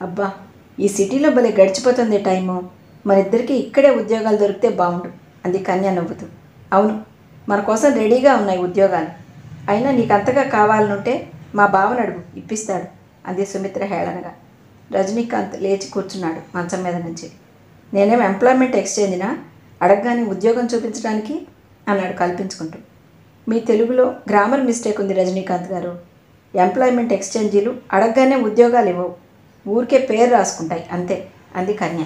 అబ్బా ఈ సిటీలో భలే గడిచిపోతుంది టైము మన ఇద్దరికి ఇక్కడే ఉద్యోగాలు దొరికితే బాగుండు అంది కన్య నవ్వుతూ అవును మన కోసం రెడీగా ఉన్నాయి ఉద్యోగాలు అయినా నీకు అంతగా కావాలనుంటే మా బావను అడుగు ఇప్పిస్తాడు అంది సుమిత్ర హేళనగా రజనీకాంత్ లేచి కూర్చున్నాడు మంచం మీద నుంచి నేనేం ఎంప్లాయ్మెంట్ ఎక్స్చేంజినా అడగగానే ఉద్యోగం చూపించడానికి అన్నాడు కల్పించుకుంటూ మీ తెలుగులో గ్రామర్ మిస్టేక్ ఉంది రజనీకాంత్ గారు ఎంప్లాయ్మెంట్ ఎక్స్చేంజీలు అడగగానే ఉద్యోగాలు ఇవ్వవు ఊరికే పేరు రాసుకుంటాయి అంతే అంది కన్య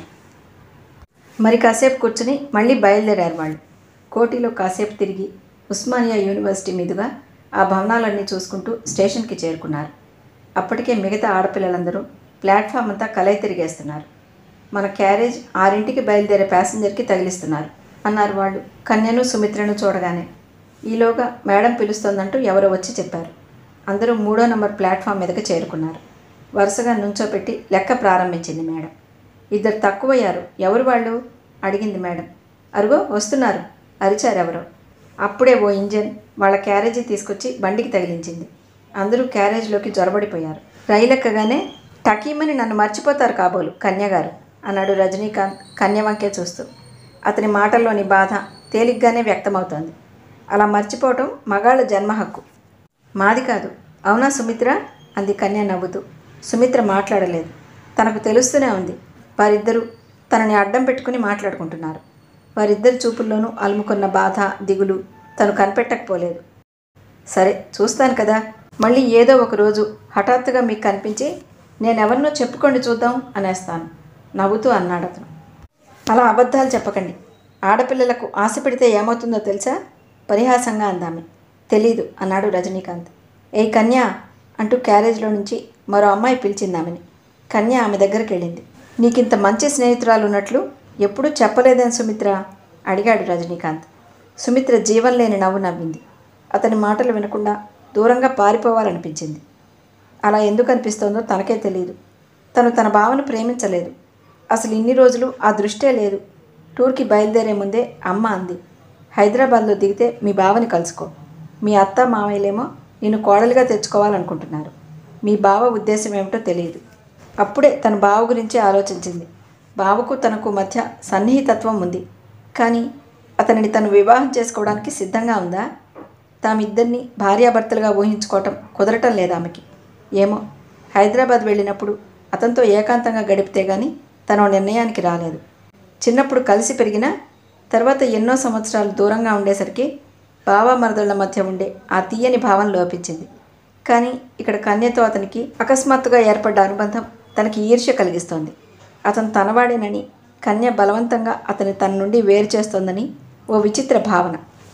మరి కాసేపు కూర్చుని మళ్ళీ బయలుదేరారు వాళ్ళు కోటిలో కాసేపు తిరిగి ఉస్మానియా యూనివర్సిటీ మీదుగా ఆ భవనాలన్నీ చూసుకుంటూ స్టేషన్కి చేరుకున్నారు అప్పటికే మిగతా ఆడపిల్లలందరూ ప్లాట్ఫామ్ అంతా కలై తిరిగేస్తున్నారు మన క్యారేజ్ ఆరింటికి బయలుదేరే ప్యాసింజర్కి తగిలిస్తున్నారు అన్నారు వాళ్ళు కన్యను సుమిత్రను చూడగానే ఈలోగా మేడం పిలుస్తోందంటూ ఎవరో వచ్చి చెప్పారు అందరూ మూడో నంబర్ ప్లాట్ఫామ్ మీదకి చేరుకున్నారు వరుసగా నుంచోపెట్టి లెక్క ప్రారంభించింది మేడం ఇద్దరు తక్కువయ్యారు ఎవరు వాళ్ళు అడిగింది మేడం అరుగో వస్తున్నారు అరిచారు ఎవరో అప్పుడే ఓ ఇంజన్ వాళ్ళ క్యారేజీ తీసుకొచ్చి బండికి తగిలించింది అందరూ క్యారేజ్లోకి జొరబడిపోయారు రైలు ఎక్కగానే టకీమని నన్ను మర్చిపోతారు కాబోలు కన్యగారు అన్నాడు రజనీకాంత్ కన్య వంకే చూస్తూ అతని మాటల్లోని బాధ తేలిగ్గానే వ్యక్తమవుతోంది అలా మర్చిపోవటం మగాళ్ళ జన్మ హక్కు మాది కాదు అవునా సుమిత్ర అంది కన్య నవ్వుతూ సుమిత్ర మాట్లాడలేదు తనకు తెలుస్తూనే ఉంది వారిద్దరూ తనని అడ్డం పెట్టుకుని మాట్లాడుకుంటున్నారు వారిద్దరి చూపుల్లోనూ అలుముకున్న బాధ దిగులు తను కనిపెట్టకపోలేదు సరే చూస్తాను కదా మళ్ళీ ఏదో ఒక రోజు హఠాత్తుగా మీకు కనిపించి నేనెవరినో చెప్పుకోండి చూద్దాం అనేస్తాను నవ్వుతూ అన్నాడు అతను అలా అబద్ధాలు చెప్పకండి ఆడపిల్లలకు ఆశ పెడితే ఏమవుతుందో తెలుసా పరిహాసంగా అందామె తెలీదు అన్నాడు రజనీకాంత్ ఏ కన్య అంటూ క్యారేజ్లో నుంచి మరో అమ్మాయి పిలిచింది ఆమెని కన్య ఆమె దగ్గరికి వెళ్ళింది నీకింత మంచి స్నేహితురాలు ఉన్నట్లు ఎప్పుడూ చెప్పలేదని సుమిత్ర అడిగాడు రజనీకాంత్ సుమిత్ర జీవం లేని నవ్వు నవ్వింది అతని మాటలు వినకుండా దూరంగా పారిపోవాలనిపించింది అలా ఎందుకు అనిపిస్తోందో తనకే తెలియదు తను తన భావను ప్రేమించలేదు అసలు ఇన్ని రోజులు ఆ దృష్టే లేదు టూర్కి బయలుదేరే ముందే అమ్మ అంది హైదరాబాద్లో దిగితే మీ బావని కలుసుకో మీ అత్త మామయ్యలేమో నిన్ను కోడలిగా తెచ్చుకోవాలనుకుంటున్నారు మీ బావ ఉద్దేశం ఏమిటో తెలియదు అప్పుడే తన బావ గురించి ఆలోచించింది బావకు తనకు మధ్య సన్నిహితత్వం ఉంది కానీ అతనిని తను వివాహం చేసుకోవడానికి సిద్ధంగా ఉందా తామిద్దరిని భార్యాభర్తలుగా ఊహించుకోవటం కుదరటం లేదు ఆమెకి ఏమో హైదరాబాద్ వెళ్ళినప్పుడు అతనితో ఏకాంతంగా గడిపితే గాని తన నిర్ణయానికి రాలేదు చిన్నప్పుడు కలిసి పెరిగినా తర్వాత ఎన్నో సంవత్సరాలు దూరంగా ఉండేసరికి బావ మరదళ్ళ మధ్య ఉండే ఆ తీయని భావం లోపించింది కానీ ఇక్కడ కన్యతో అతనికి అకస్మాత్తుగా ఏర్పడ్డ అనుబంధం తనకి ఈర్ష్య కలిగిస్తోంది అతను తనవాడేనని కన్య బలవంతంగా అతని తన నుండి వేరు చేస్తోందని ఓ విచిత్ర భావన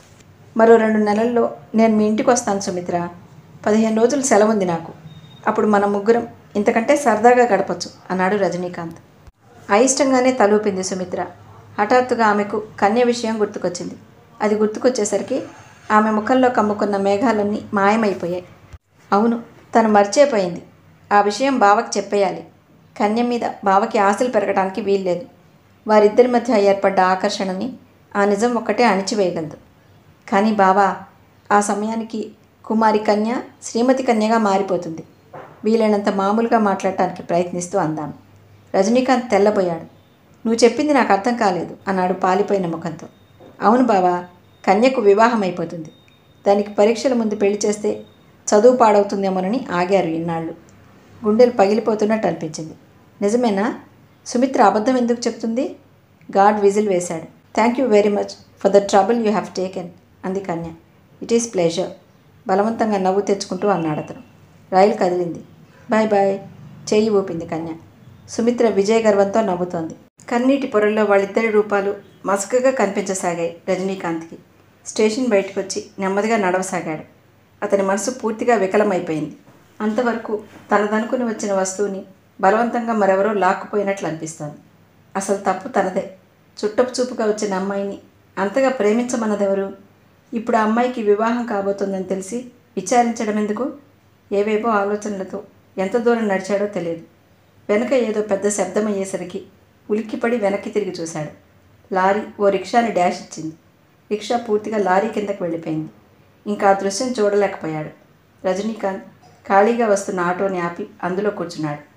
మరో రెండు నెలల్లో నేను మీ ఇంటికి వస్తాను సుమిత్ర పదిహేను రోజులు సెలవు ఉంది నాకు అప్పుడు మన ముగ్గురం ఇంతకంటే సరదాగా గడపచ్చు అన్నాడు రజనీకాంత్ అయిష్టంగానే తలూపింది సుమిత్ర హఠాత్తుగా ఆమెకు కన్య విషయం గుర్తుకొచ్చింది అది గుర్తుకొచ్చేసరికి ఆమె ముఖంలో కమ్ముకున్న మేఘాలన్నీ మాయమైపోయాయి అవును తను మర్చిపోయింది ఆ విషయం బావకి చెప్పేయాలి కన్య మీద బావకి ఆశలు పెరగడానికి వీల్లేదు వారిద్దరి మధ్య ఏర్పడ్డ ఆకర్షణని ఆ నిజం ఒక్కటే అణిచివేయగలదు కానీ బావా ఆ సమయానికి కుమారి కన్య శ్రీమతి కన్యగా మారిపోతుంది వీలైనంత మామూలుగా మాట్లాడటానికి ప్రయత్నిస్తూ అందాం రజనీకాంత్ తెల్లబోయాడు నువ్వు చెప్పింది నాకు అర్థం కాలేదు అన్నాడు పాలిపోయిన ముఖంతో అవును బావా కన్యకు వివాహం అయిపోతుంది దానికి పరీక్షల ముందు పెళ్లి చేస్తే చదువు పాడవుతుందేమోనని ఆగారు ఇన్నాళ్ళు గుండెలు పగిలిపోతున్నట్టు అనిపించింది నిజమేనా సుమిత్ర అబద్ధం ఎందుకు చెప్తుంది గాడ్ విజిల్ వేశాడు thank you very much for the trouble you have taken అంది కన్య ఇట్ ఈస్ ప్లెజర్ బలవంతంగా నవ్వు తెచ్చుకుంటూ అన్నాడు అతను రైలు కదిలింది బాయ్ బాయ్ చేయి ఊపింది కన్య సుమిత్ర విజయ గర్వంతో నవ్వుతోంది కన్నీటి పొరల్లో వాళ్ళిద్దరి రూపాలు మసకగా కనిపించసాగాయి రజనీకాంత్కి స్టేషన్ బయటకు వచ్చి నెమ్మదిగా నడవసాగాడు అతని మనసు పూర్తిగా వికలమైపోయింది అంతవరకు తనదనుకుని వచ్చిన వస్తువుని బలవంతంగా మరెవరో లాక్కుపోయినట్లు అనిపిస్తోంది అసలు తప్పు తనదే చుట్టపు చూపుగా వచ్చిన అమ్మాయిని అంతగా ప్రేమించమన్నదెవరు ఇప్పుడు ఆ అమ్మాయికి వివాహం కాబోతోందని తెలిసి విచారించడం ఎందుకు ఏవేవో ఆలోచనలతో ఎంత దూరం నడిచాడో తెలియదు వెనక ఏదో పెద్ద శబ్దం అయ్యేసరికి ఉలిక్కిపడి వెనక్కి తిరిగి చూశాడు లారీ ఓ రిక్షాని డాష్ ఇచ్చింది రిక్షా పూర్తిగా లారీ కిందకు వెళ్ళిపోయింది ఇంకా ఆ దృశ్యం చూడలేకపోయాడు రజనీకాంత్ ఖాళీగా వస్తున్న ఆటోని ఆపి అందులో కూర్చున్నాడు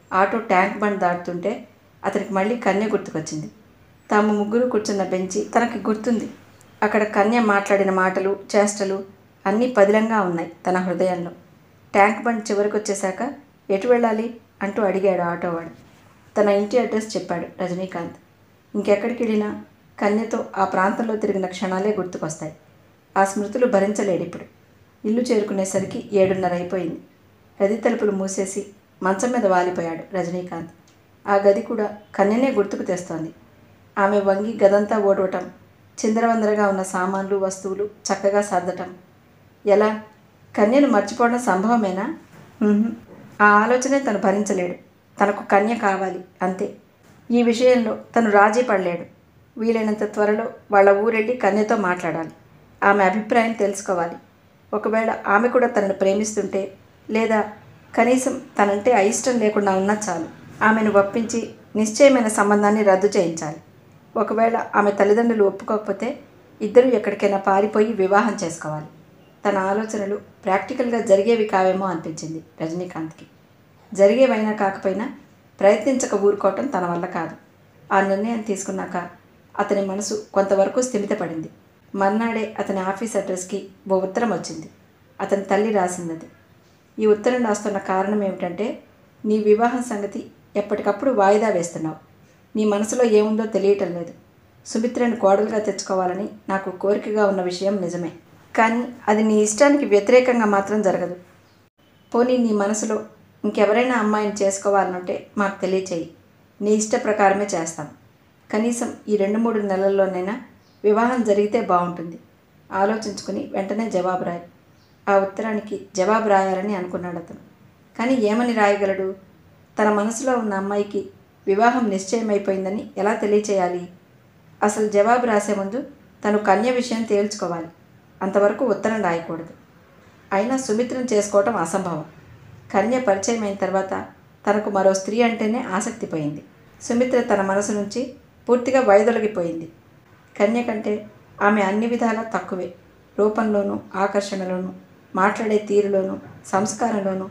ఆటో ట్యాంక్ బండ్ దాటుతుంటే అతనికి మళ్ళీ కన్య గుర్తుకొచ్చింది తాము ముగ్గురు కూర్చున్న బెంచి తనకి గుర్తుంది అక్కడ కన్య మాట్లాడిన మాటలు చేష్టలు అన్నీ పదిలంగా ఉన్నాయి తన హృదయంలో ట్యాంక్ బండ్ చివరికి వచ్చేశాక ఎటు వెళ్ళాలి అంటూ అడిగాడు ఆటోవాడు తన ఇంటి అడ్రస్ చెప్పాడు రజనీకాంత్ ఇంకెక్కడికి వెళ్ళినా కన్యతో ఆ ప్రాంతంలో తిరిగిన క్షణాలే గుర్తుకొస్తాయి ఆ స్మృతులు భరించలేడు ఇప్పుడు ఇల్లు చేరుకునేసరికి ఏడున్నర అయిపోయింది గది తలుపులు మూసేసి మంచం మీద వాలిపోయాడు రజనీకాంత్ ఆ గది కూడా కన్యనే గుర్తుకు తెస్తోంది ఆమె వంగి గదంతా ఓడవటం చిందరవందరగా ఉన్న సామాన్లు వస్తువులు చక్కగా సర్దటం ఎలా కన్యను మర్చిపోవడం సంభవమేనా ఉహుం. ఆ ఆలోచనే తను భరించలేడు తనకు కన్య కావాలి అంతే ఈ విషయంలో తను రాజీ పడలేడు వీలైనంత త్వరలో వాళ్ళ ఊరెళ్ళి కన్యతో మాట్లాడాలి ఆమె అభిప్రాయం తెలుసుకోవాలి ఒకవేళ ఆమె కూడా తనను ప్రేమిస్తుంటే లేదా కనీసం తనంటే అయిష్టం లేకుండా ఉన్నా చాలు ఆమెను ఒప్పించి నిశ్చయమైన సంబంధాన్ని రద్దు చేయించాలి ఒకవేళ ఆమె తల్లిదండ్రులు ఒప్పుకోకపోతే ఇద్దరు ఎక్కడికైనా పారిపోయి వివాహం చేసుకోవాలి తన ఆలోచనలు ప్రాక్టికల్గా జరిగేవి కావేమో అనిపించింది రజనీకాంత్కి జరిగేవైనా కాకపోయినా ప్రయత్నించక ఊరుకోవటం తన వల్ల కాదు ఆ నిర్ణయం తీసుకున్నాక అతని మనసు కొంతవరకు స్థిమితపడింది మర్నాడే అతని ఆఫీస్ అడ్రస్కి ఓ ఉత్తరం వచ్చింది అతని తల్లి రాసింది ఈ ఉత్తరం రాస్తున్న కారణం ఏమిటంటే నీ వివాహం సంగతి ఎప్పటికప్పుడు వాయిదా వేస్తున్నావు నీ మనసులో ఏముందో తెలియటం లేదు సుమిత్రను కోడలుగా తెచ్చుకోవాలని నాకు కోరికగా ఉన్న విషయం నిజమే కానీ అది నీ ఇష్టానికి వ్యతిరేకంగా మాత్రం జరగదు పోనీ నీ మనసులో ఇంకెవరైనా అమ్మాయిని చేసుకోవాలనుంటే మాకు తెలియచేయి నీ ఇష్ట ప్రకారమే చేస్తాం కనీసం ఈ రెండు మూడు నెలల్లోనైనా వివాహం జరిగితే బాగుంటుంది ఆలోచించుకుని వెంటనే జవాబు రాయి ఆ ఉత్తరానికి జవాబు రాయాలని అనుకున్నాడు అతను కానీ ఏమని రాయగలడు తన మనసులో ఉన్న అమ్మాయికి వివాహం నిశ్చయమైపోయిందని ఎలా తెలియచేయాలి అసలు జవాబు రాసే ముందు తను కన్య విషయం తేల్చుకోవాలి అంతవరకు ఉత్తరం రాయకూడదు అయినా సుమిత్రను చేసుకోవటం అసంభవం కన్య పరిచయం అయిన తర్వాత తనకు మరో స్త్రీ అంటేనే ఆసక్తి పోయింది సుమిత్ర తన మనసు నుంచి పూర్తిగా వైదొలగిపోయింది కన్య కంటే ఆమె అన్ని విధాలా తక్కువే రూపంలోనూ ఆకర్షణలోనూ మాట్లాడే తీరులోనూ సంస్కారంలోనూ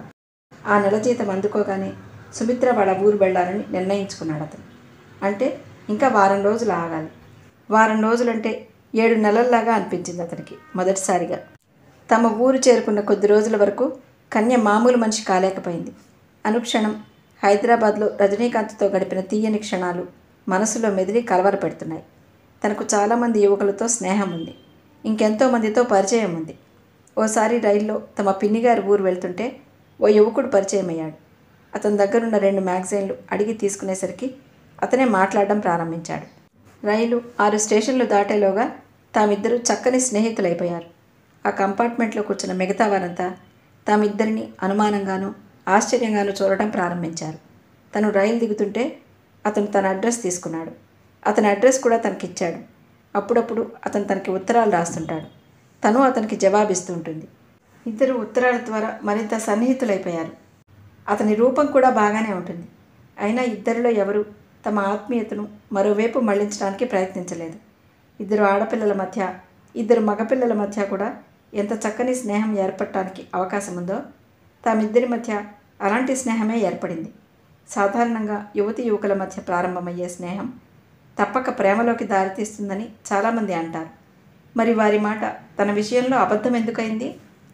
ఆ నెల జీతం అందుకోగానే సుమిత్ర వాళ్ళ ఊరు వెళ్ళాలని నిర్ణయించుకున్నాడు అతను అంటే ఇంకా వారం రోజులు ఆగాలి వారం రోజులంటే ఏడు నెలల్లాగా అనిపించింది అతనికి మొదటిసారిగా తమ ఊరు చేరుకున్న కొద్ది రోజుల వరకు కన్య మామూలు మనిషి కాలేకపోయింది అనుక్షణం హైదరాబాద్లో రజనీకాంత్తో గడిపిన తీయని క్షణాలు మనసులో మెదిలి కలవర పెడుతున్నాయి తనకు చాలామంది యువకులతో స్నేహం ఉంది ఇంకెంతో మందితో పరిచయం ఉంది ఓసారి రైల్లో తమ పిన్నిగారి ఊరు వెళ్తుంటే ఓ యువకుడు పరిచయం అయ్యాడు అతని దగ్గరున్న రెండు మ్యాగజైన్లు అడిగి తీసుకునేసరికి అతనే మాట్లాడడం ప్రారంభించాడు రైలు ఆరు స్టేషన్లు దాటేలోగా తామిద్దరూ చక్కని స్నేహితులైపోయారు ఆ కంపార్ట్మెంట్లో కూర్చున్న మిగతా వారంతా తామిద్దరిని అనుమానంగాను ఆశ్చర్యంగాను చూడటం ప్రారంభించారు తను రైలు దిగుతుంటే అతను తన అడ్రస్ తీసుకున్నాడు అతని అడ్రస్ కూడా తనకిచ్చాడు అప్పుడప్పుడు అతను తనకి ఉత్తరాలు రాస్తుంటాడు తను అతనికి జవాబిస్తూ ఉంటుంది ఇద్దరు ఉత్తరాల ద్వారా మరింత సన్నిహితులైపోయారు అతని రూపం కూడా బాగానే ఉంటుంది అయినా ఇద్దరిలో ఎవరు తమ ఆత్మీయతను మరోవైపు మళ్లించడానికి ప్రయత్నించలేదు ఇద్దరు ఆడపిల్లల మధ్య ఇద్దరు మగపిల్లల మధ్య కూడా ఎంత చక్కని స్నేహం ఏర్పడటానికి అవకాశం ఉందో తామిద్దరి మధ్య అలాంటి స్నేహమే ఏర్పడింది సాధారణంగా యువతి యువకుల మధ్య ప్రారంభమయ్యే స్నేహం తప్పక ప్రేమలోకి దారితీస్తుందని చాలామంది అంటారు మరి వారి మాట తన విషయంలో అబద్ధం ఎందుకైంది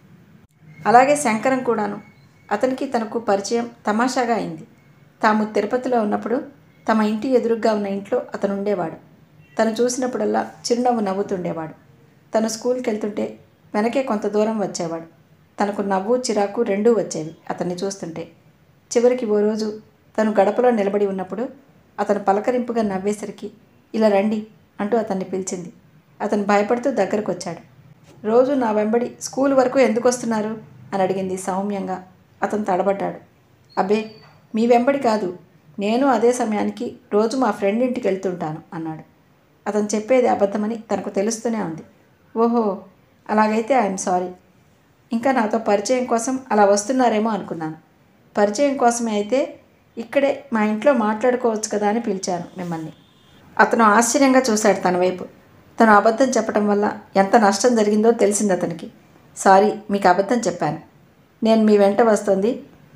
అలాగే శంకరం కూడాను అతనికి తనకు పరిచయం తమాషాగా అయింది తాము తిరుపతిలో ఉన్నప్పుడు తమ ఇంటి ఎదురుగ్గా ఉన్న ఇంట్లో అతను ఉండేవాడు తను చూసినప్పుడల్లా చిరునవ్వు నవ్వుతుండేవాడు తను స్కూల్కి వెళ్తుంటే వెనకే కొంత దూరం వచ్చేవాడు తనకు నవ్వు చిరాకు రెండూ వచ్చేవి అతన్ని చూస్తుంటే చివరికి ఓ రోజు తను గడపలో నిలబడి ఉన్నప్పుడు అతను పలకరింపుగా నవ్వేసరికి ఇలా రండి అంటూ అతన్ని పిలిచింది అతను భయపడుతూ దగ్గరకు వచ్చాడు రోజు నా వెంబడి స్కూల్ వరకు ఎందుకు వస్తున్నారు అని అడిగింది సౌమ్యంగా అతను తడబడ్డాడు అబ్బే మీ వెంబడి కాదు నేను అదే సమయానికి రోజు మా ఫ్రెండ్ ఇంటికి వెళ్తుంటాను అన్నాడు అతను చెప్పేది అబద్ధమని తనకు తెలుస్తూనే ఉంది ఓహో అలాగైతే ఐఎమ్ సారీ ఇంకా నాతో పరిచయం కోసం అలా వస్తున్నారేమో అనుకున్నాను పరిచయం కోసమే అయితే ఇక్కడే మా ఇంట్లో మాట్లాడుకోవచ్చు కదా అని పిలిచాను మిమ్మల్ని అతను ఆశ్చర్యంగా చూశాడు తన వైపు తను అబద్ధం చెప్పడం వల్ల ఎంత నష్టం జరిగిందో తెలిసింది అతనికి సారీ మీకు అబద్ధం చెప్పాను నేను మీ వెంట వస్తుంది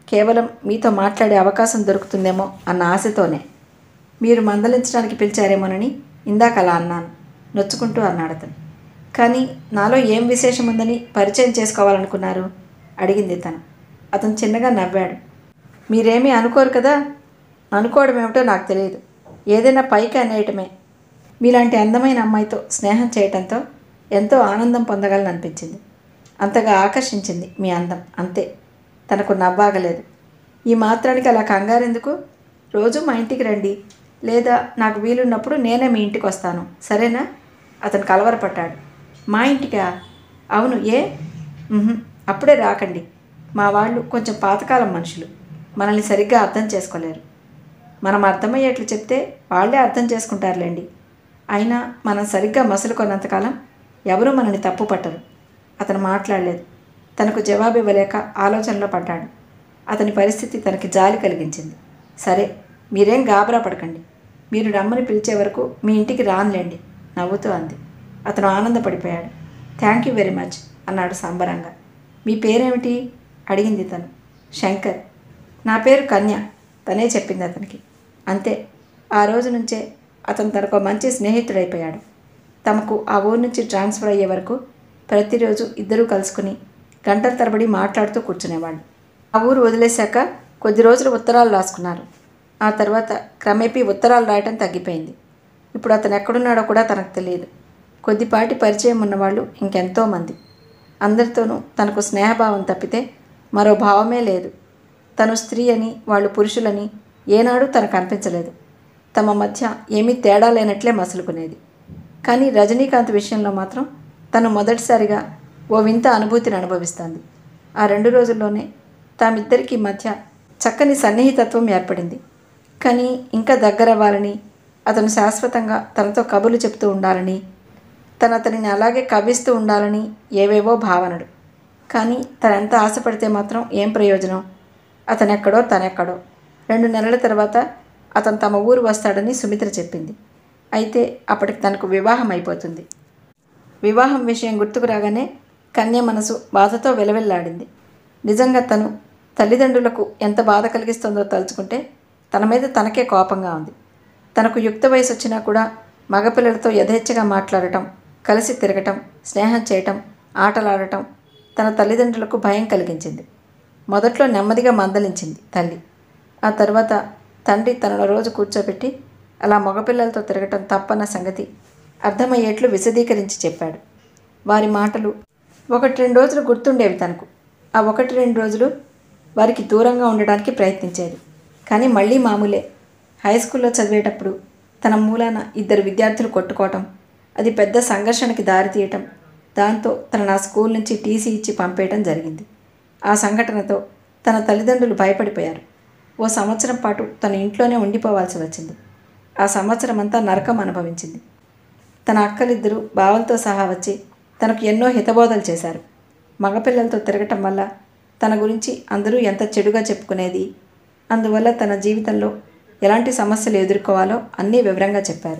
కేవలం మీతో మాట్లాడే అవకాశం దొరుకుతుందేమో అన్న ఆశతోనే మీరు మందలించడానికి పిలిచారేమోనని ఇందాక అలా అన్నాను నొచ్చుకుంటూ అన్నాడు అతను కానీ నాలో ఏం విశేషం ఉందని పరిచయం చేసుకోవాలనుకున్నారు అడిగింది తను అతను చిన్నగా నవ్వాడు మీరేమీ అనుకోరు కదా అనుకోవడం ఏమిటో నాకు తెలియదు ఏదైనా పైకి అనేయటమే మీలాంటి అందమైన అమ్మాయితో స్నేహం చేయటంతో ఎంతో ఆనందం పొందగలను అనిపించింది అంతగా ఆకర్షించింది మీ అందం అంతే తనకు నవ్వాగలేదు ఈ మాత్రానికి అలా కంగారెందుకు రోజు మా ఇంటికి రండి లేదా నాకు వీలున్నప్పుడు నేనే మీ ఇంటికి వస్తాను సరేనా అతను కలవరపడ్డాడు మా ఇంటికా అవును ఏ ఉహుం, అప్పుడే రాకండి మా వాళ్ళు కొంచెం పాతకాలం మనుషులు మనల్ని సరిగ్గా అర్థం చేసుకోలేరు మనం అర్థమయ్యేట్లు చెప్తే వాళ్ళే అర్థం చేసుకుంటారులేండి అయినా మనం సరిగ్గా మసలు కొన్నంతకాలం ఎవరూ మనని తప్పు పట్టరు అతను మాట్లాడలేదు తనకు జవాబు ఇవ్వలేక ఆలోచనలో పడ్డాడు అతని పరిస్థితి తనకి జాలి కలిగించింది సరే మీరేం గాబరా పడకండి మీరు రమ్మని పిలిచే వరకు మీ ఇంటికి రానులేండి నవ్వుతూ అంది అతను ఆనందపడిపోయాడు థ్యాంక్ యూ వెరీ మచ్ అన్నాడు సంబరంగా మీ పేరేమిటి అడిగింది తను శంకర్ నా పేరు కన్య తనే చెప్పింది అతనికి అంతే ఆ రోజు నుంచే అతను తనకు మంచి స్నేహితుడైపోయాడు తమకు ఆ ఊరు నుంచి ట్రాన్స్ఫర్ అయ్యే వరకు ప్రతిరోజు ఇద్దరూ కలుసుకుని గంటల తరబడి మాట్లాడుతూ కూర్చునేవాళ్ళు ఆ ఊరు వదిలేశాక కొద్ది రోజులు ఉత్తరాలు రాసుకున్నారు ఆ తర్వాత క్రమేపీ ఉత్తరాలు రాయటం తగ్గిపోయింది ఇప్పుడు అతను ఎక్కడున్నాడో కూడా తనకు తెలియదు కొద్దిపాటి పరిచయం ఉన్నవాళ్ళు ఇంకెంతోమంది అందరితోనూ తనకు స్నేహభావం తప్పితే మరో భావమే లేదు తను స్త్రీ అని వాళ్ళు పురుషులని ఏనాడు తనకు అనిపించలేదు తమ మధ్య ఏమీ తేడా లేనట్లే మసులుకునేది కానీ రజనీకాంత్ విషయంలో మాత్రం తను మొదటిసారిగా ఓ వింత అనుభూతిని అనుభవిస్తోంది ఆ రెండు రోజుల్లోనే తామిద్దరికీ మధ్య చక్కని సన్నిహితత్వం ఏర్పడింది కానీ ఇంకా దగ్గరవ్వాలని అతను శాశ్వతంగా తనతో కబుర్లు చెప్తూ ఉండాలని తను అతనిని అలాగే కవ్విస్తూ ఉండాలని ఏవేవో భావనలు కానీ తనెంత ఆశపడితే మాత్రం ఏం ప్రయోజనం అతనెక్కడో తనెక్కడో రెండు నెలల తర్వాత అతను తమ ఊరు వస్తాడని సుమిత్ర చెప్పింది అయితే అప్పటికి తనకు వివాహం అయిపోతుంది వివాహం విషయం గుర్తుకు రాగానే కన్య మనసు బాధతో వెలవెల్లాడింది నిజంగా తను తల్లిదండ్రులకు ఎంత బాధ కలిగిస్తుందో తలుచుకుంటే తన మీద తనకే కోపంగా ఉంది తనకు యుక్త వయసు వచ్చినా కూడా మగపిల్లలతో యథేచ్ఛగా మాట్లాడటం కలిసి తిరగటం స్నేహం చేయటం ఆటలాడటం తన తల్లిదండ్రులకు భయం కలిగించింది మొదట్లో నెమ్మదిగా మందలించింది తల్లి ఆ తర్వాత తండ్రి తనను రోజు కూర్చోబెట్టి అలా మగపిల్లలతో తిరగటం తప్పన్న సంగతి అర్థమయ్యేట్లు విశదీకరించి చెప్పాడు వారి మాటలు ఒకటి రెండు రోజులు గుర్తుండేవి తనకు ఆ ఒకటి రెండు రోజులు వారికి దూరంగా ఉండడానికి ప్రయత్నించేది కానీ మళ్ళీ మామూలే హై స్కూల్లో చదివేటప్పుడు తన మూలాన ఇద్దరు విద్యార్థులు కొట్టుకోవటం అది పెద్ద సంఘర్షణకి దారితీయటం దాంతో తన నా స్కూల్ నుంచి టీసీ ఇచ్చి పంపేయటం జరిగింది ఆ సంఘటనతో తన తల్లిదండ్రులు భయపడిపోయారు ఓ సంవత్సరం పాటు తన ఇంట్లోనే ఉండిపోవాల్సి వచ్చింది ఆ సంవత్సరం అంతా నరకం అనుభవించింది తన అక్కలిద్దరూ బావలతో సహా వచ్చి తనకు ఎన్నో హితబోధలు చేశారు మగపిల్లలతో తిరగటం వల్ల తన గురించి అందరూ ఎంత చెడుగా చెప్పుకునేది అందువల్ల తన జీవితంలో ఎలాంటి సమస్యలు ఎదుర్కోవాలో అన్నీ వివరంగా చెప్పారు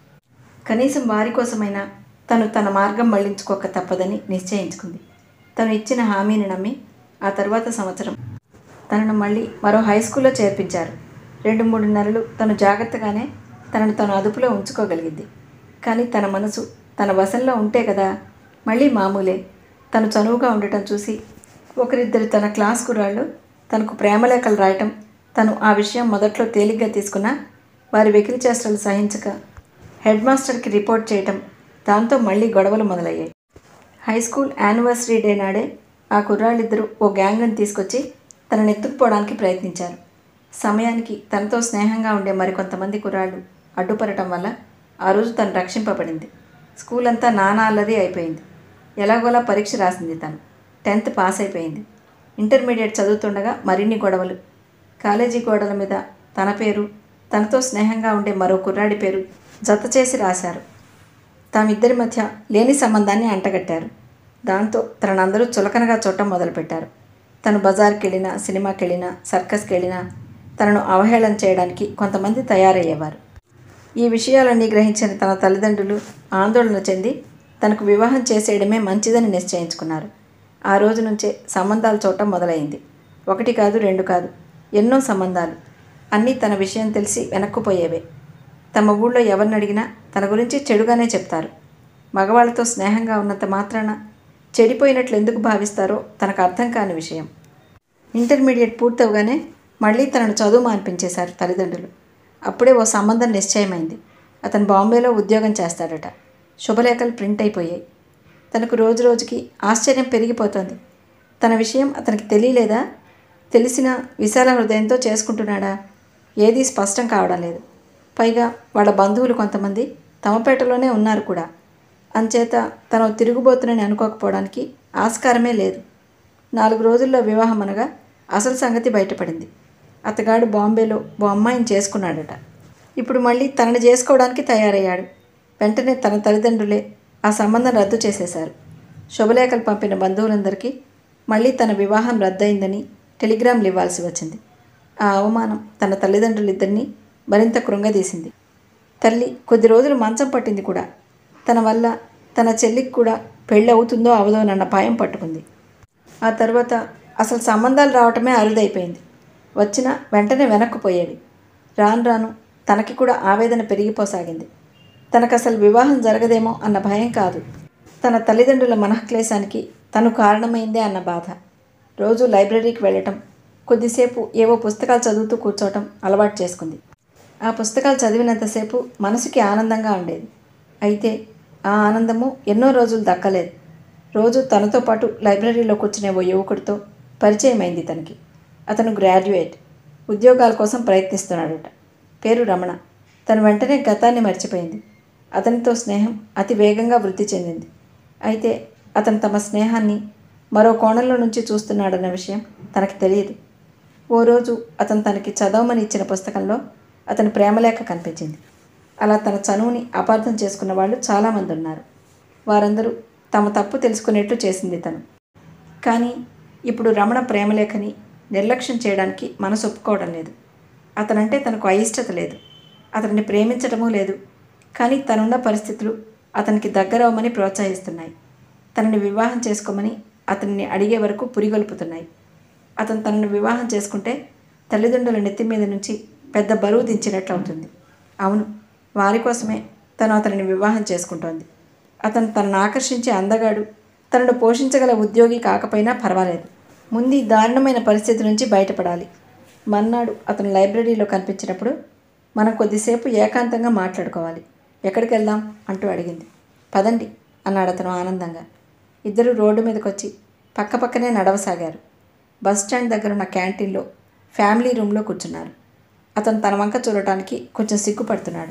కనీసం వారి కోసమైనా తను తన మార్గం మళ్లించుకోక తప్పదని నిశ్చయించుకుంది తను ఇచ్చిన హామీని నమ్మి ఆ తర్వాత సంవత్సరం తనను మళ్ళీ మరో హై స్కూల్లో చేర్పించారు రెండు మూడు నెలలు తను జాగ్రత్తగానే తనను తను అదుపులో ఉంచుకోగలిగింది కానీ తన మనసు తన వశంలో ఉంటే కదా మళ్ళీ మామూలే తను చనువుగా ఉండటం చూసి ఒకరిద్దరు తన క్లాస్ కుర్రాళ్ళు తనకు ప్రేమలేఖలు రాయటం తను ఆ విషయం మొదట్లో తేలిగ్గా తీసుకున్నా వారి వెకిలి చేష్టలు సహించక హెడ్ మాస్టర్కి రిపోర్ట్ చేయటం దాంతో మళ్ళీ గొడవలు మొదలయ్యాయి హై స్కూల్ యానివర్సరీ డే నాడే ఆ కుర్రాళ్ళిద్దరూ ఓ గ్యాంగ్ని తీసుకొచ్చి తనని ఎత్తుకుపోవడానికి ప్రయత్నించారు సమయానికి తనతో స్నేహంగా ఉండే మరికొంతమంది కుర్రాళ్ళు అడ్డుపడటం వల్ల ఆ రోజు తను రక్షింపబడింది స్కూల్ అంతా నానా అల్లరి అయిపోయింది ఎలాగోలా పరీక్ష రాసింది తను టెన్త్ పాస్ అయిపోయింది ఇంటర్మీడియట్ చదువుతుండగా మరిన్ని గొడవలు కాలేజీ గోడల మీద తన పేరు తనతో స్నేహంగా ఉండే మరో కుర్రాడి పేరు జత చేసి రాశారు తామిద్దరి మధ్య లేని సంబంధాన్ని అంటగట్టారు దాంతో తననందరూ చులకనగా చూడటం మొదలుపెట్టారు తను బజార్కి వెళ్ళినా సినిమాకి వెళ్ళినా సర్కస్కి వెళ్ళినా తనను అవహేళన చేయడానికి కొంతమంది తయారయ్యేవారు ఈ విషయాలన్నీ గ్రహించిన తన తల్లిదండ్రులు ఆందోళన చెంది తనకు వివాహం చేసేయడమే మంచిదని నిశ్చయించుకున్నారు ఆ రోజు నుంచే సంబంధాలు చూడటం మొదలైంది ఒకటి కాదు రెండు కాదు ఎన్నో సంబంధాలు అన్నీ తన విషయం తెలిసి వెనక్కుపోయేవే తమ ఊళ్ళో ఎవరిని అడిగినా తన గురించి చెడుగానే చెప్తారు మగవాళ్ళతో స్నేహంగా ఉన్నంత మాత్రాన చెడిపోయినట్లు ఎందుకు భావిస్తారో తనకు అర్థం కాని విషయం ఇంటర్మీడియట్ పూర్తవగానే మళ్ళీ తనను చదువు మాన్పించేశారు తల్లిదండ్రులు అప్పుడే ఓ సంబంధం నిశ్చయమైంది అతను బాంబేలో ఉద్యోగం చేస్తాడట శుభలేఖలు ప్రింట్ అయిపోయాయి తనకు రోజు రోజుకి ఆశ్చర్యం పెరిగిపోతోంది తన విషయం అతనికి తెలియలేదా తెలిసిన విశాల హృదయంతో చేసుకుంటున్నాడా ఏదీ స్పష్టం కావడం లేదు పైగా వాళ్ళ బంధువులు కొంతమంది తమపేటలోనే ఉన్నారు కూడా అంచేత తను తిరుగుబోతునని అనుకోకపోవడానికి ఆస్కారమే లేదు నాలుగు రోజుల్లో వివాహం అనగా అసలు సంగతి బయటపడింది అతగాడు బాంబేలో ఓ అమ్మాయిని చేసుకున్నాడట ఇప్పుడు మళ్ళీ తనని చేసుకోవడానికి తయారయ్యాడు వెంటనే తన తల్లిదండ్రులే ఆ సంబంధం రద్దు చేసేశారు శుభలేఖలు పంపిన బంధువులందరికీ మళ్ళీ తన వివాహం రద్దయిందని టెలిగ్రామ్లు ఇవ్వాల్సి వచ్చింది ఆ అవమానం తన తల్లిదండ్రులిద్దరినీ మరింత కృంగదీసింది తల్లి కొద్ది రోజులు మంచం పట్టింది కూడా తన వల్ల తన చెల్లికి కూడా పెళ్ళి అవుతుందో అవదోనన్న భయం పట్టుకుంది ఆ తర్వాత అసలు సంబంధాలు రావటమే అరుదైపోయింది వచ్చినా వెంటనే వెనక్కుపోయేవి రాను రాను తనకి కూడా ఆవేదన పెరిగిపోసాగింది తనకు అసలు వివాహం జరగదేమో అన్న భయం కాదు తన తల్లిదండ్రుల మనఃక్లేశానికి తను కారణమైందే అన్న బాధ రోజు లైబ్రరీకి వెళ్ళటం కొద్దిసేపు ఏవో పుస్తకాలు చదువుతూ కూర్చోవటం అలవాటు చేసుకుంది ఆ పుస్తకాలు చదివినంతసేపు మనసుకి ఆనందంగా ఉండేది అయితే ఆ ఆనందము ఎన్నో రోజులు దక్కలేదు రోజు తనతో పాటు లైబ్రరీలో కూర్చునే ఓ యువకుడితో పరిచయమైంది తనకి అతను గ్రాడ్యుయేట్ ఉద్యోగాల కోసం ప్రయత్నిస్తున్నాడట పేరు రమణ తను వెంటనే గతాన్ని మర్చిపోయింది అతనితో స్నేహం అతి వేగంగా వృద్ధి చెందింది అయితే అతను తమ స్నేహాన్ని మరో కోణంలో నుంచి చూస్తున్నాడన్న విషయం తనకి తెలియదు ఓ రోజు అతను తనకి చదవమని ఇచ్చిన పుస్తకంలో అతని ప్రేమలేఖ కనిపించింది అలా తన చనువుని అపార్థం చేసుకున్న వాళ్ళు చాలామంది ఉన్నారు వారందరూ తమ తప్పు తెలుసుకునేట్టు చేసింది తను కానీ ఇప్పుడు రమణ ప్రేమలేఖని నిర్లక్ష్యం చేయడానికి మనసు ఒప్పుకోవడం లేదు అతనంటే తనకు అయిష్టత లేదు అతన్ని ప్రేమించటమూ లేదు కానీ తనున్న పరిస్థితులు అతనికి దగ్గరవమని ప్రోత్సహిస్తున్నాయి తనని వివాహం చేసుకోమని అతన్ని అడిగే వరకు పురిగొల్పుతున్నాయి అతను తనను వివాహం చేసుకుంటే తల్లిదండ్రుల నెత్తి మీద నుంచి పెద్ద బరువు దించినట్లు అవుతుంది అవును వారి కోసమే తను అతనిని వివాహం చేసుకుంటోంది అతను తనను ఆకర్షించే అందగాడు తనను పోషించగల ఉద్యోగి కాకపోయినా పర్వాలేదు ముందు ఈ దారుణమైన పరిస్థితి నుంచి బయటపడాలి మర్నాడు అతను లైబ్రరీలో కనిపించినప్పుడు మనం కొద్దిసేపు ఏకాంతంగా మాట్లాడుకోవాలి ఎక్కడికి వెళ్దాం అంటూ అడిగింది పదండి అన్నాడు అతను ఆనందంగా ఇద్దరు రోడ్డు మీదకి వచ్చి పక్కపక్కనే నడవసాగారు బస్ స్టాండ్ దగ్గర ఉన్న క్యాంటీన్లో ఫ్యామిలీ రూమ్లో కూర్చున్నారు అతను తన వంక చూడటానికి కొంచెం సిగ్గుపడుతున్నాడు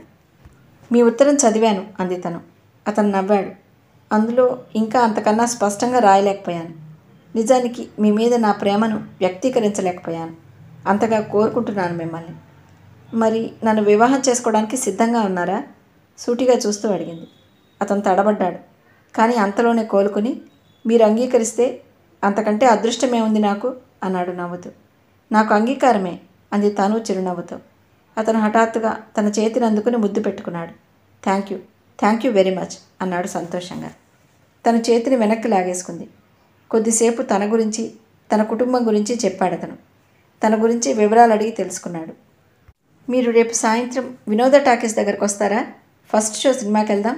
మీ ఉత్తరం చదివాను అంది తను అతను నవ్వాడు అందులో ఇంకా అంతకన్నా స్పష్టంగా రాయలేకపోయాను నిజానికి మీ మీద నా ప్రేమను వ్యక్తీకరించలేకపోయాను అంతగా కోరుకుంటున్నాను మిమ్మల్ని మరి నన్ను వివాహం చేసుకోవడానికి సిద్ధంగా ఉన్నారా సూటిగా చూస్తూ అడిగింది అతను తడబడ్డాడు కానీ అంతలోనే కోలుకుని మీరు అంగీకరిస్తే అంతకంటే అదృష్టమేముంది నాకు అన్నాడు నవ్వుతూ నాకు అంగీకారమే అంది తను చిరునవ్వుతో అతను హఠాత్తుగా తన చేతిని అందుకుని ముద్దు పెట్టుకున్నాడు thank you thank you very much అన్నాడు సంతోషంగా తన చేతిని వెనక్కి లాగేసుకుంది కొద్దిసేపు తన గురించి తన కుటుంబం గురించి చెప్పాడు అతను తన గురించి వివరాలు అడిగి తెలుసుకున్నాడు మీరు రేపు సాయంత్రం వినోద టాకీస్ దగ్గరకు వస్తారా ఫస్ట్ షో సినిమాకి వెళ్దాం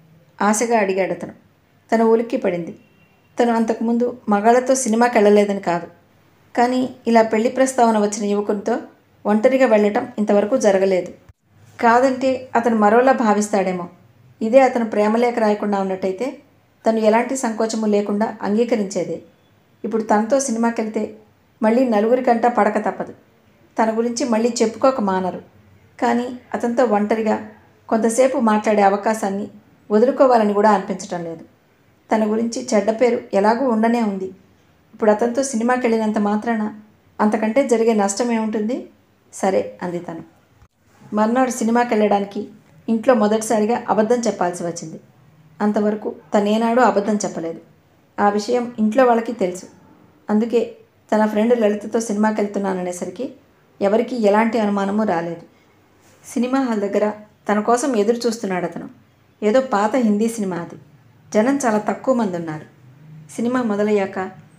ఆశగా అడిగాడు అతను తన ఉలిక్కి పడింది తను అంతకుముందు మగాళ్ళతో సినిమాకి వెళ్ళలేదని కాదు కానీ ఇలా పెళ్లి ప్రస్తావన వచ్చిన యువకునితో ఒంటరిగా వెళ్ళటం ఇంతవరకు జరగలేదు కాదంటే అతను మరోలా భావిస్తాడేమో ఇదే అతను ప్రేమలేఖ రాయకుండా ఉన్నట్టయితే తను ఎలాంటి సంకోచము లేకుండా అంగీకరించేదే ఇప్పుడు తనతో సినిమాకి వెళ్తే మళ్ళీ నలుగురికంటా పడక తప్పదు తన గురించి మళ్ళీ చెప్పుకోక మానరు కానీ అతనితో ఒంటరిగా కొంతసేపు మాట్లాడే అవకాశాన్ని వదులుకోవాలని కూడా అనిపించటం లేదు తన గురించి చెడ్డ పేరు ఎలాగూ ఉండనే ఉంది ఇప్పుడు అతనితో సినిమాకి వెళ్ళినంత మాత్రాన అంతకంటే జరిగే నష్టం ఏముంటుంది సరే అంది తను మర్నాడు సినిమాకి వెళ్ళడానికి ఇంట్లో మొదటిసారిగా అబద్ధం చెప్పాల్సి వచ్చింది అంతవరకు తనేనాడు అబద్ధం చెప్పలేదు ఆ విషయం ఇంట్లో వాళ్ళకి తెలుసు అందుకే తన ఫ్రెండ్ లలితతో సినిమాకి వెళ్తున్నాననేసరికి ఎవరికీ ఎలాంటి అనుమానము రాలేదు సినిమా హాల్ దగ్గర తన కోసం ఎదురు చూస్తున్నాడు అతను ఏదో పాత హిందీ సినిమా అది జనం చాలా తక్కువ మంది ఉన్నారు సినిమా మొదలయ్యాక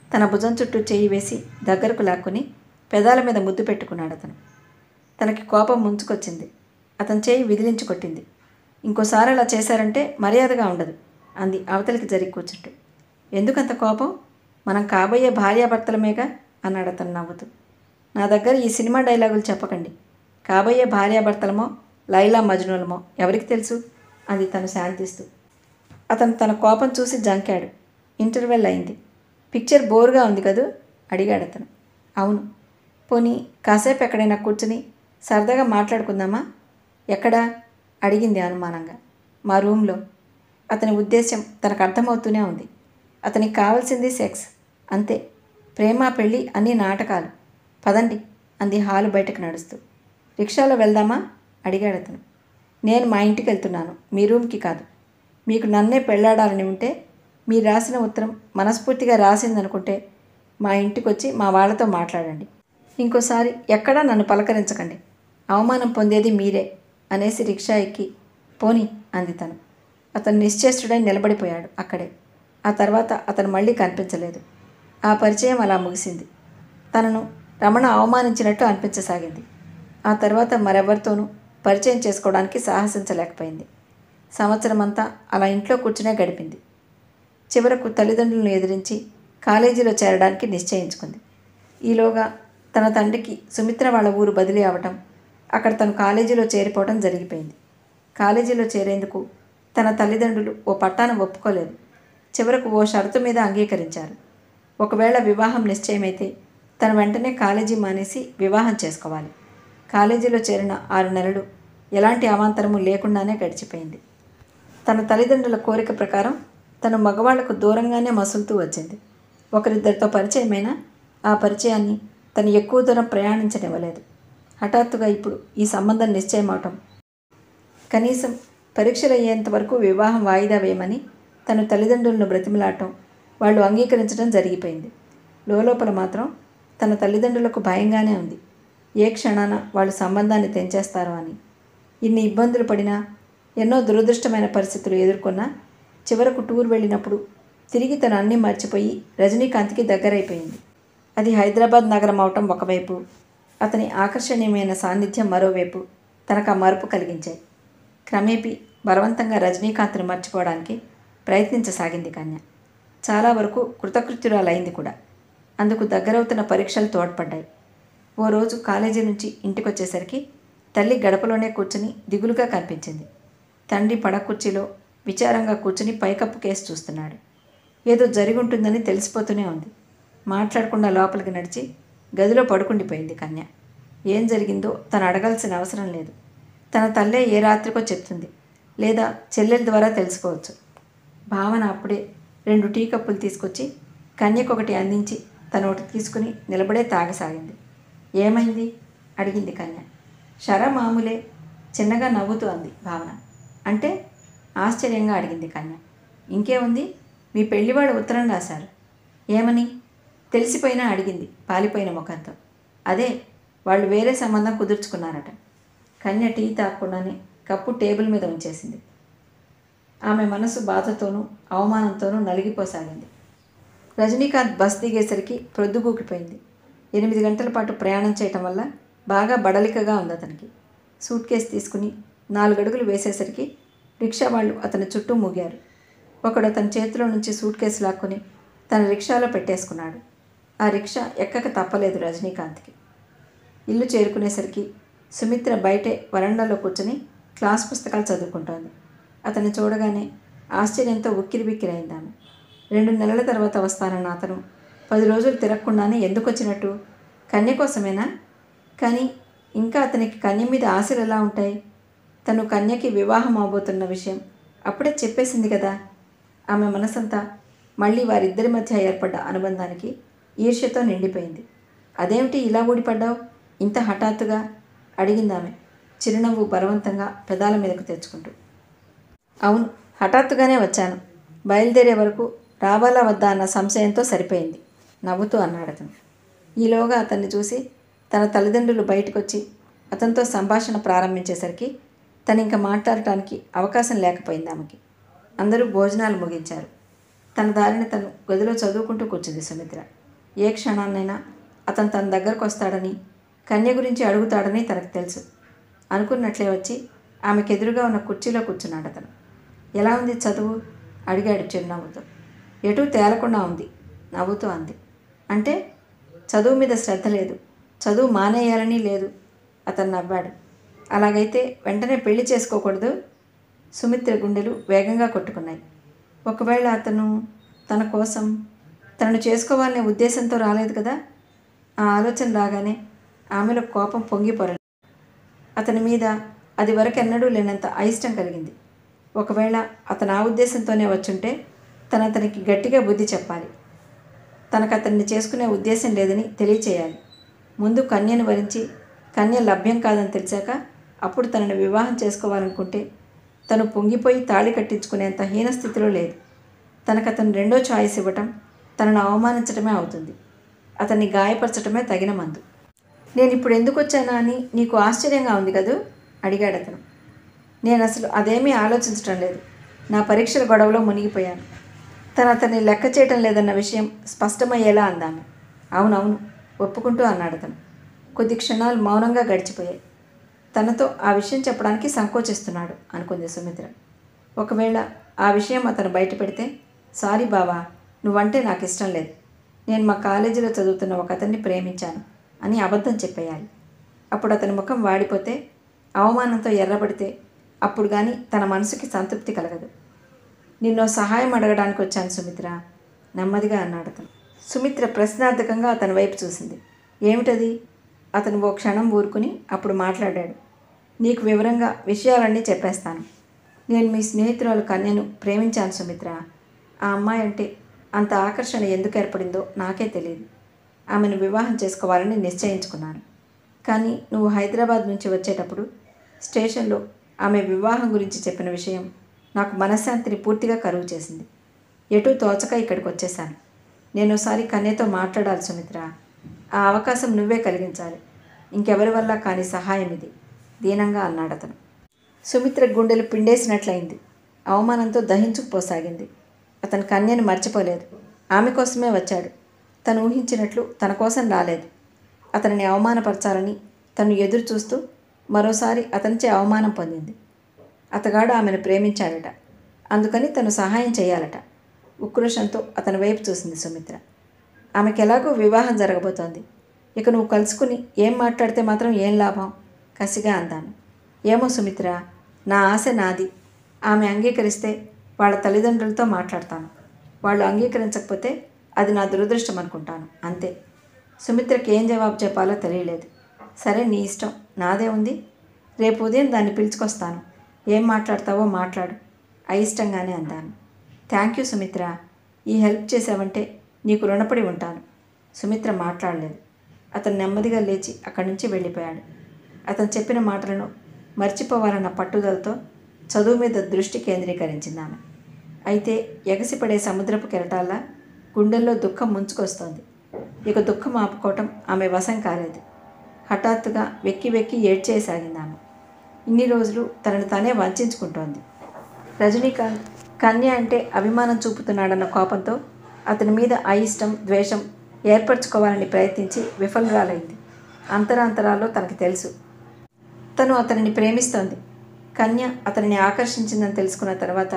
తన భుజం చుట్టూ చేయి వేసి దగ్గరకు లాక్కుని పెదాల మీద ముద్దు పెట్టుకున్నాడు అతను తనకి కోపం ముంచుకొచ్చింది అతని చేయి విదిలించి కొట్టింది ఇంకోసారి అలా చేశారంటే మర్యాదగా ఉండదు అంది అవతలికి జరిగి కూర్చుంటూ ఎందుకంత కోపం మనం కాబోయే భార్యాభర్తలమేగా అన్నాడు అతను నవ్వుతూ నా దగ్గర ఈ సినిమా డైలాగులు చెప్పకండి కాబోయే భార్యాభర్తలమో లైలా మజ్నులమో ఎవరికి తెలుసు అంది తను శాంతిస్తూ అతను తన కోపం చూసి జంకాడు ఇంటర్వెల్ అయింది పిక్చర్ బోర్గా ఉంది కదూ అడిగాడు అతను అవును పోనీ కాసేపు ఎక్కడైనా కూర్చుని సరదాగా మాట్లాడుకుందామా ఎక్కడా అడిగింది అనుమానంగా మా రూమ్లో అతని ఉద్దేశం తనకు అర్థమవుతూనే ఉంది అతనికి కావాల్సింది సెక్స్ అంతే ప్రేమ పెళ్ళి అన్ని నాటకాలు పదండి అంది హాలు బయటకు నడుస్తూ రిక్షాలో వెళ్దామా అడిగాడు అతను నేను మా ఇంటికి వెళ్తున్నాను మీ రూమ్కి కాదు మీకు నన్నే పెళ్ళాడాలని ఉంటే మీరు రాసిన ఉత్తరం మనస్ఫూర్తిగా రాసిందనుకుంటే మా ఇంటికి వచ్చి మా వాళ్ళతో మాట్లాడండి ఇంకోసారి ఎక్కడా నన్ను పలకరించకండి అవమానం పొందేది మీరే అనేసి రిక్షా ఎక్కి పోని అంది తను అతను నిశ్చేష్టుడై నిలబడిపోయాడు అక్కడే ఆ తర్వాత అతను మళ్ళీ కనిపించలేదు ఆ పరిచయం అలా ముగిసింది తనను రమణ అవమానించినట్టు అనిపించసాగింది ఆ తర్వాత మరెవరితోనూ పరిచయం చేసుకోవడానికి సాహసించలేకపోయింది సంవత్సరమంతా అలా ఇంట్లో కూర్చునే గడిపింది చివరకు తల్లిదండ్రులను ఎదిరించి కాలేజీలో చేరడానికి నిశ్చయించుకుంది ఈలోగా తన తండ్రికి సుమిత్ర వాళ్ళ ఊరు బదిలీ అవటం అక్కడ తను కాలేజీలో చేరిపోవడం జరిగిపోయింది కాలేజీలో చేరేందుకు తన తల్లిదండ్రులు ఓ పట్టాను ఒప్పుకోలేదు చివరకు ఓ షరతు మీద అంగీకరించారు ఒకవేళ వివాహం నిశ్చయమైతే తను వెంటనే కాలేజీ మానేసి వివాహం చేసుకోవాలి కాలేజీలో చేరిన ఆరు నెలలు ఎలాంటి అవాంతరము లేకుండానే గడిచిపోయింది తన తల్లిదండ్రుల కోరిక ప్రకారం తను మగవాళ్లకు దూరంగానే మసులుతూ వచ్చింది ఒకరిద్దరితో పరిచయమైన ఆ పరిచయాన్ని తను ఎక్కువ దూరం ప్రయాణించనివ్వలేదు హఠాత్తుగా ఇప్పుడు ఈ సంబంధం నిశ్చయమవటం కనీసం పరీక్షలు అయ్యేంత వరకు వివాహం వాయిదా వేయమని తను తల్లిదండ్రులను బ్రతిమలాడటం వాళ్ళు అంగీకరించడం జరిగిపోయింది లోపల మాత్రం తన తల్లిదండ్రులకు భయంగానే ఉంది ఏ క్షణాన వాళ్ళు సంబంధాన్ని తెంచేస్తారో అని ఇన్ని ఇబ్బందులు పడినా ఎన్నో దురదృష్టమైన పరిస్థితులు ఎదుర్కొన్నా చివరకు టూర్ వెళ్ళినప్పుడు తిరిగి తను అన్నీ మర్చిపోయి రజనీకాంత్కి దగ్గరైపోయింది అది హైదరాబాద్ నగరం అవటం ఒకవైపు అతని ఆకర్షణీయమైన సాన్నిధ్యం మరోవైపు తనకు ఆ మరుపు కలిగించాయి క్రమేపీ బలవంతంగా రజనీకాంత్ను మర్చిపోవడానికి ప్రయత్నించసాగింది కన్య చాలా వరకు కృతకృత్యురాలైంది కూడా అందుకు దగ్గరవుతున్న పరీక్షలు తోడ్పడ్డాయి ఓ రోజు కాలేజీ నుంచి ఇంటికొచ్చేసరికి తల్లి గడపలోనే కూర్చుని దిగులుగా కనిపించింది తండ్రి పడకుర్చీలో విచారంగా కూర్చుని పైకప్పు కేసు చూస్తున్నాడు ఏదో జరిగుంటుందని తెలిసిపోతూనే ఉంది మాట్లాడకుండా లోపలికి నడిచి గదిలో పడుకుండిపోయింది కన్య ఏం జరిగిందో తను అడగాల్సిన అవసరం లేదు తన తల్లే ఏ రాత్రికో చెప్తుంది లేదా చెల్లెల ద్వారా తెలుసుకోవచ్చు భావన అప్పుడే రెండు టీ కప్పులు తీసుకొచ్చి కన్యకొకటి అందించి తను ఒకటి తీసుకుని నిలబడే తాగసాగింది ఏమైంది అడిగింది కన్య షర మామూలే చిన్నగా నవ్వుతూ అంది భావన అంటే ఆశ్చర్యంగా అడిగింది కన్య ఇంకేముంది మీ పెళ్లివాడు ఉత్తరం రాశారు ఏమని తెలిసిపోయినా అడిగింది పాలిపోయిన ముఖంతో అదే వాళ్ళు వేరే సంబంధం కుదుర్చుకున్నారట కన్య టీ తాగకుండానే కప్పు టేబుల్ మీద ఉంచేసింది ఆమె మనసు బాధతోనూ అవమానంతోనూ నలిగిపోసాగింది రజనీకాంత్ బస్ దిగేసరికి ప్రొద్దుగూకిపోయింది ఎనిమిది గంటల పాటు ప్రయాణం చేయటం వల్ల బాగా బడలికగా ఉంది అతనికి సూట్ కేసు తీసుకుని నాలుగు అడుగులు వేసేసరికి రిక్షా వాళ్ళు అతని చుట్టూ మూగారు ఒకడు అతని చేతిలో నుంచి సూట్ కేసు లాక్కొని తన రిక్షాలో పెట్టేసుకున్నాడు ఆ రిక్షా ఎక్కక తప్పలేదు రజనీకాంత్కి ఇల్లు చేరుకునేసరికి సుమిత్ర బయటే వరండాలో కూర్చొని క్లాస్ పుస్తకాలు చదువుకుంటోంది అతన్ని చూడగానే ఆశ్చర్యంతో ఉక్కిరి బిక్కిరైంది ఆమె రెండు నెలల తర్వాత వస్తానన్న అతను పది రోజులు తిరగకుండానే ఎందుకు వచ్చినట్టు కన్య కోసమేనా కానీ ఇంకా అతనికి కన్య మీద ఆశలు ఎలా ఉంటాయి తను కన్యకి వివాహం అవబోతున్న విషయం అప్పుడే చెప్పేసింది కదా ఆమె మనసంతా మళ్ళీ వారిద్దరి మధ్య ఏర్పడ్డ అనుబంధానికి ఈర్ష్యతో నిండిపోయింది అదేమిటి ఇలా ఊడిపడ్డావు ఇంత హఠాత్తుగా అడిగింది ఆమె చిరునవ్వు బలవంతంగా పెదాల మీదకు తెచ్చుకుంటూ అవును హఠాత్తుగానే వచ్చాను బయలుదేరే వరకు రావాలా వద్దా అన్న సంశయంతో సరిపోయింది నవ్వుతూ అన్నాడు అతను ఈలోగా అతన్ని చూసి తన తల్లిదండ్రులు బయటకొచ్చి అతనితో సంభాషణ ప్రారంభించేసరికి తను ఇంకా మాట్లాడటానికి అవకాశం లేకపోయింది ఆమెకి అందరూ భోజనాలు ముగించారు తన దారిన తను గదిలో చదువుకుంటూ కూర్చుంది సుమిత్ర ఏ క్షణాన్నైనా అతను తన దగ్గరకు వస్తాడని కన్య గురించి అడుగుతాడని తనకు తెలుసు అనుకున్నట్లే వచ్చి ఆమెకు ఎదురుగా ఉన్న కుర్చీలో కూర్చున్నాడు అతను ఎలా ఉంది చదువు అడిగాడు చిరునవ్వుతో ఎటూ తేలకుండా ఉంది నవ్వుతూ అంది అంటే చదువు మీద శ్రద్ధ లేదు చదువు మానేయాలని లేదు అతను నవ్వాడు అలాగైతే వెంటనే పెళ్లి చేసుకోకూడదు సుమిత్ర గుండెలు వేగంగా కొట్టుకున్నాయి ఒకవేళ అతను తన కోసం తనను చేసుకోవాలనే ఉద్దేశంతో రాలేదు కదా ఆ ఆలోచన రాగానే ఆమెలో కోపం పొంగి పొరలి అతని మీద అది వరకెన్నడూ లేనంత అయిష్టం కలిగింది ఒకవేళ అతను ఆ ఉద్దేశంతోనే వచ్చుంటే తను అతనికి గట్టిగా బుద్ధి చెప్పాలి తనకు అతన్ని చేసుకునే ఉద్దేశం లేదని తెలియచేయాలి ముందు కన్యను వరించి కన్య లభ్యం కాదని తెలిసాక అప్పుడు తనను వివాహం చేసుకోవాలనుకుంటే తను పొంగిపోయి తాళి కట్టించుకునేంత హీన స్థితిలో లేదు తనకు అతను రెండో ఛాయిస్ ఇవ్వటం తనను అవమానించడమే అవుతుంది అతన్ని గాయపరచడమే తగిన మందు నేను ఇప్పుడు ఎందుకు వచ్చానా అని నీకు ఆశ్చర్యంగా ఉంది కదూ అడిగాడు అతను నేను అసలు అదేమీ ఆలోచించడం లేదు నా పరీక్షల గొడవలో మునిగిపోయాను తను అతన్ని లెక్క చేయటం లేదన్న విషయం స్పష్టమయ్యేలా అందాము అవునవును ఒప్పుకుంటూ అన్నాడు అతను కొద్ది క్షణాలు మౌనంగా గడిచిపోయాయి తనతో ఆ విషయం చెప్పడానికి సంకోచిస్తున్నాడు అనుకుంది సుమిత్ర ఒకవేళ ఆ విషయం అతను బయట పెడితే సారీ బావా నువ్వంటే నాకు ఇష్టం లేదు నేను మా కాలేజీలో చదువుతున్న ఒక అతన్ని ప్రేమించాను అని అబద్ధం చెప్పేయాలి అప్పుడు అతని ముఖం వాడిపోతే అవమానంతో ఎర్రబడితే అప్పుడు కానీ తన మనసుకి సంతృప్తి కలగదు నిన్నో సహాయం అడగడానికి వచ్చాను సుమిత్ర నెమ్మదిగా అన్నాడు అతను సుమిత్ర ప్రశ్నార్థకంగా అతని వైపు చూసింది ఏమిటది అతను ఓ క్షణం ఊరుకుని అప్పుడు మాట్లాడాడు నీకు వివరంగా విషయాలన్నీ చెప్పేస్తాను నేను మీ స్నేహితురాలు కన్యను ప్రేమించాను సుమిత్ర ఆ అమ్మాయి అంటే అంత ఆకర్షణ ఎందుకు ఏర్పడిందో నాకే తెలియదు ఆమెను వివాహం చేసుకోవాలని నిశ్చయించుకున్నాను కానీ నువ్వు హైదరాబాద్ నుంచి వచ్చేటప్పుడు స్టేషన్లో ఆమె వివాహం గురించి చెప్పిన విషయం నాకు మనశ్శాంతిని పూర్తిగా కరువు చేసింది ఎటూ తోచక ఇక్కడికి వచ్చేసాను నేను ఒకసారి కన్యతో మాట్లాడాలి సుమిత్ర ఆ అవకాశం నువ్వే కలిగించాలి ఇంకెవరి వల్ల కాని సహాయం ఇది దీనంగా అన్నాడు అతను సుమిత్ర గుండెలు పిండేసినట్లయింది అవమానంతో దహించుకుపోసాగింది అతను కన్యను మర్చిపోలేదు ఆమె కోసమే వచ్చాడు తను ఊహించినట్లు తన కోసం రాలేదు అతనిని అవమానపరచాలని తను ఎదురు చూస్తూ మరోసారి అతనిచే అవమానం పొందింది అతగాడు ఆమెను ప్రేమించాడట అందుకని తను సహాయం చేయాలట ఉక్రోషంతో అతని వైపు చూసింది సుమిత్ర ఆమెకి ఎలాగో వివాహం జరగబోతోంది ఇక నువ్వు కలుసుకుని ఏం మాట్లాడితే మాత్రం ఏం లాభం కసిగా అందాను ఏమో సుమిత్ర నా ఆశ నాది ఆమె అంగీకరిస్తే వాళ్ళ తల్లిదండ్రులతో మాట్లాడతాను వాళ్ళు అంగీకరించకపోతే అది నా దురదృష్టం అనుకుంటాను అంతే సుమిత్రకి ఏం జవాబు చెప్పాలో తెలియలేదు సరే నీ ఇష్టం నాదే ఉంది రేపు ఉదయం దాన్ని పిలుచుకొస్తాను ఏం మాట్లాడతావో మాట్లాడు అయిష్టంగానే అందాను థ్యాంక్ యూ సుమిత్ర ఈ హెల్ప్ చేసావంటే నీకు రుణపడి ఉంటాను సుమిత్ర మాట్లాడలేదు అతను నెమ్మదిగా లేచి అక్కడి నుంచి వెళ్ళిపోయాడు అతను చెప్పిన మాటలను మర్చిపోవాలన్న పట్టుదలతో చదువు మీద దృష్టి కేంద్రీకరించింది ఆమె అయితే ఎగసిపడే సముద్రపు కెరటాల్లా గుండెల్లో దుఃఖం ముంచుకొస్తోంది ఇక దుఃఖం ఆపుకోవటం ఆమె వశం కాలేదు హఠాత్తుగా వెక్కి వెక్కి ఏడ్చేసాగింది ఆమె ఇన్ని రోజులు తనను తానే వంచుకుంటోంది రజనీకాంత్ కన్య అంటే అభిమానం చూపుతున్నాడన్న కోపంతో అతని మీద అయిష్టం ద్వేషం ఏర్పరచుకోవాలని ప్రయత్నించి విఫలురాలైంది అంతరాంతరాల్లో తనకు తెలుసు తను అతనిని ప్రేమిస్తోంది కన్య అతనిని ఆకర్షించిందని తెలుసుకున్న తర్వాత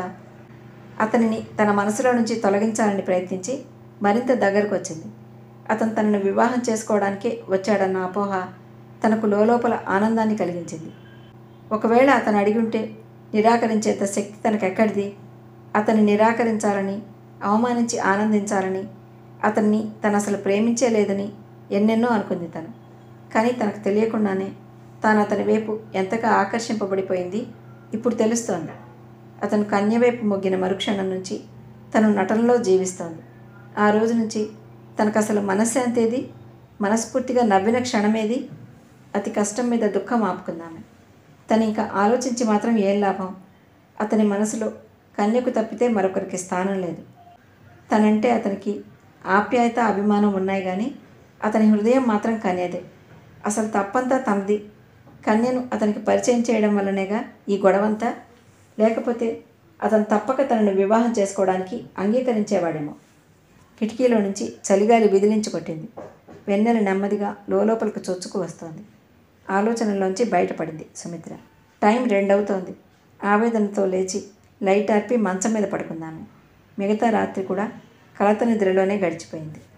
అతనిని తన మనసులో నుంచి తొలగించాలని ప్రయత్నించి మరింత దగ్గరకు వచ్చింది అతను తనను వివాహం చేసుకోవడానికే వచ్చాడన్న అపోహ తనకు లోపల ఆనందాన్ని కలిగించింది ఒకవేళ అతను అడిగుంటే నిరాకరించేంత శక్తి తనకెక్కడిది అతన్ని నిరాకరించాలని అవమానించి ఆనందించాలని అతన్ని తను అసలు ప్రేమించే లేదని ఎన్నెన్నో అనుకుంది తను కానీ తనకు తెలియకుండానే తాను అతని వైపు ఎంతగా ఆకర్షింపబడిపోయింది ఇప్పుడు తెలుస్తోంది అతను కన్య వైపు మొగ్గిన మరుక్షణం నుంచి తను నటనలో జీవిస్తోంది ఆ రోజు నుంచి తనకు అసలు మనశ్శాంతి ఏది మనస్ఫూర్తిగా నవ్విన క్షణమేది అతి కష్టం మీద దుఃఖం ఆపుకుందామె తను ఇంకా ఆలోచించి మాత్రం ఏం లాభం అతని మనసులో కన్యకు తప్పితే మరొకరికి స్థానం లేదు తనంటే అతనికి ఆప్యాయత అభిమానం ఉన్నాయి కానీ అతని హృదయం మాత్రం కన్యదే అసలు తప్పంతా తనది కన్యను అతనికి పరిచయం చేయడం వల్లనేగా ఈ గొడవంతా లేకపోతే అతను తప్పక తనను వివాహం చేసుకోవడానికి అంగీకరించేవాడేమో కిటికీలో నుంచి చలిగాలి విదిలించి కొట్టింది వెన్నెల నెమ్మదిగా లోపలికి చొచ్చుకు వస్తోంది ఆలోచనలోంచి బయటపడింది సుమిత్ర టైం రెండవుతోంది ఆవేదనతో లేచి లైట్ ఆర్పి మంచం మీద పడుకున్నాను మిగతా రాత్రి కూడా కలత నిద్రలోనే గడిచిపోయింది